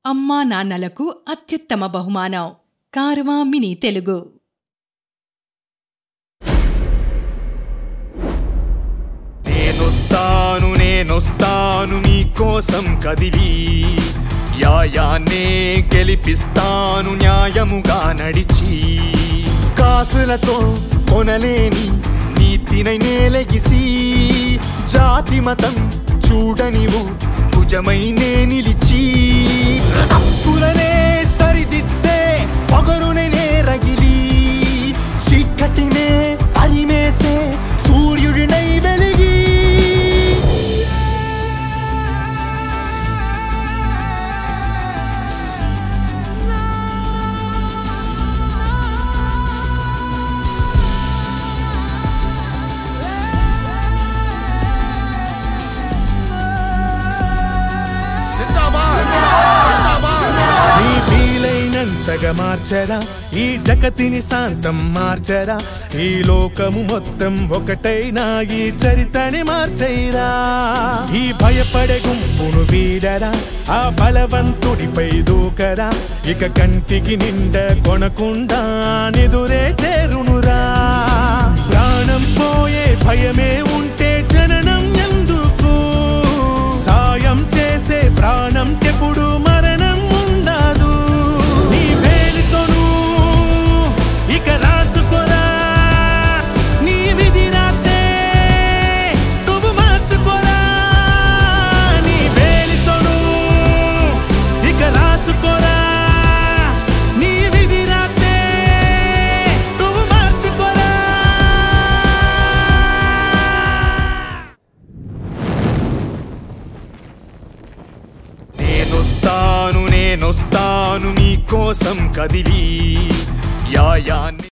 అమ్మా నాన్నలకు అత్యుత్తమ బహుమానం కారవా మినీ తెలుగు నేనొస్తాను నేనొస్తాను మీకోసం కదిలి యాయాన్నే గెలిపిస్తాను న్యాయముగా నడిచి కాసులతో కొనలేని నీతినై నేలగిసి జాతి మతం చూడనివు భుజమై నే నిలిచి తప్పులనే సరిదిద్దే పొగరునే నే రగిలి చీకటినే అరిమేసే సూర్యుడినై వెలిగి నీ వీలైనంతగా మార్చరా ఈ జగతిని శాంతం మార్చరా ఈ లోకము మొత్తం ఒకటైనా ఈ చరితని మార్చైరా ఈ భయపడే గుంపును వీడరా ఆ బలవంతుడిపై దూకరా ఇక కంటికి నిండ కొనకుండా నిదురే చేరునురా ప్రాణం పోయే భయమే ఉంటే జననం ఎందుకు సాయం చేసే ప్రాణం ఎప్పుడు మరణం ఉండదు నీ వేలితోనూ ఇక రాసుకోరా నీ విధి రాతే నువ్వు మార్చుకోరా నీ వేలితోనూ ఇక రాసుకోరా నీ విధి రాతే నువ్వు మార్చుకోరా నేనొస్తాను నేనొస్తాను మీకోసం కదిలి యాయాన్ని